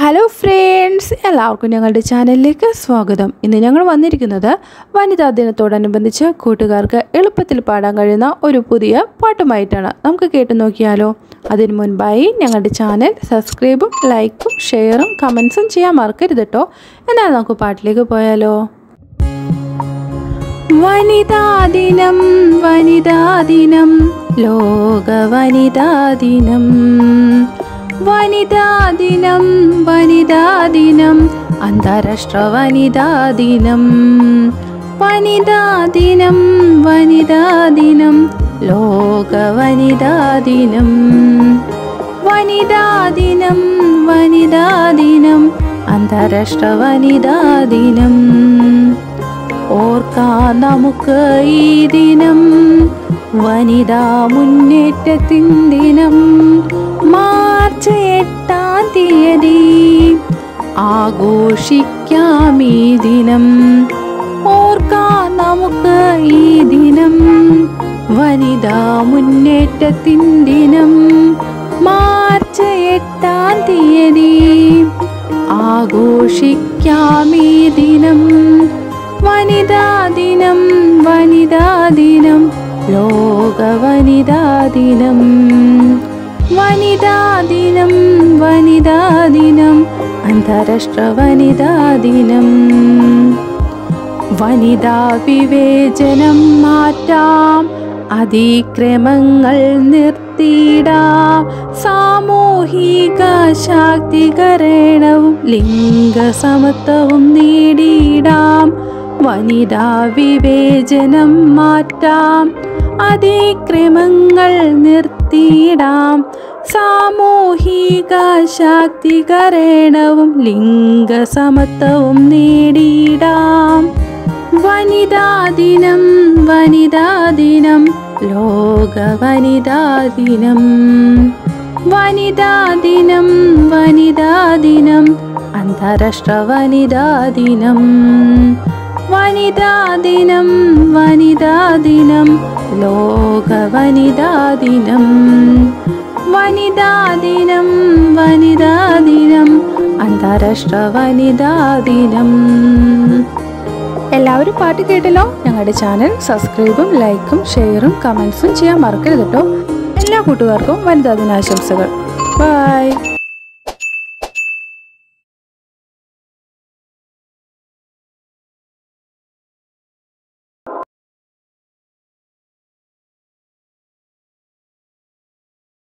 hello friends എല്ലാവർക്കും ഞങ്ങളുടെ ചാനലിലേക്ക് സ്വാഗതം ഇന്ന് ഞങ്ങൾ വന്നിരിക്കുന്നത് വനിതാ ദിനത്തോടനുബന്ധിച്ച് കൂട്ടുകാർക്ക് എളുപ്പത്തിൽ പാടാൻ കഴിയുന്ന ഒരു പുതിയ പാട്ടുമായിട്ടാണ് നമുക്ക് കേട്ടു നോക്കിയാലോ അതിനു മുൻപായി ഞങ്ങളുടെ ചാനൽ സബ്സ്ക്രൈബും ലൈക്കും ഷെയറും കമൻസും ചെയ്യാൻ മറക്കരുത് കേട്ടോ എന്നാൽ നമുക്ക് പാട്ടിലേക്ക് പോയാലോ വനിതാ ദിനം വനിതാ ദിനം ലോക വനിതാ ദിനം വനിതാ ദിനം വനിതാ ദിനം അന്താരാഷ്ട്ര വനിതാ ദിനം വനിതാ ദിനം വനിതാ ദിനം ലോക വനിതാ ദിനം വനിതാ ദിനം വനിതാ ദിനം അന്താരാഷ്ട്ര വനിതാ ദിനം ഓർക്കാൻ നമുക്ക് ഈ ദിനം വനിതാ മുന്നേറ്റത്തിൻ ദിനം മാർച്ച് എട്ടാം തീയതി ആഘോഷിക്കാം ഈ ദിനം ഓർക്കാൻ നമുക്ക് ഈ ദിനം വനിതാ മുന്നേറ്റത്തിൻ ദിനം മാർച്ച് എട്ടാം തീയതി ആഘോഷിക്കാം ഈ ദിനം വനിതാ ദിനം വനിതാ ദിനം ലോക വനിതാ ദിനം വനിതാ ദിനം വനിതാ ദിനം അന്താരാഷ്ട്ര വനിതാ ദിനം വനിതാ വിവേചനം മാറ്റാം അതിക്രമങ്ങൾ നിർത്തിയിടാം സാമൂഹിക ശാക്തീകരണവും ലിംഗസമത്വവും നേടിയിടാം വനിതാ വിവേചനം മാറ്റാം അതിക്രമങ്ങൾ നിർത്തിയിടാം സാമൂഹിക ശാക്തീകരണവും ലിംഗസമത്വവും നേടിയിടാം വനിതാ ദിനം വനിതാ ദിനം ലോക വനിതാ ദിനം വനിതാ ദിനം വനിതാ ദിനം അന്താരാഷ്ട്ര വനിതാ ദിനം വനിതാ ദിനം വനിതാ ദിനം ലോക വനിതാ ദിനം വനിതാ ദിനം വനിതാ ദിനം അന്താരാഷ്ട്ര വനിതാ ദിനം എല്ലാവരും പാട്ട് കേട്ടല്ലോ ഞങ്ങളുടെ ചാനൽ സബ്സ്ക്രൈബും ലൈക്കും ഷെയറും കമൻസും ചെയ്യാൻ മറക്കരുത് കേട്ടോ എല്ലാ കൂട്ടുകാർക്കും വനിതാ ദിനാശംസകൾ ബൈ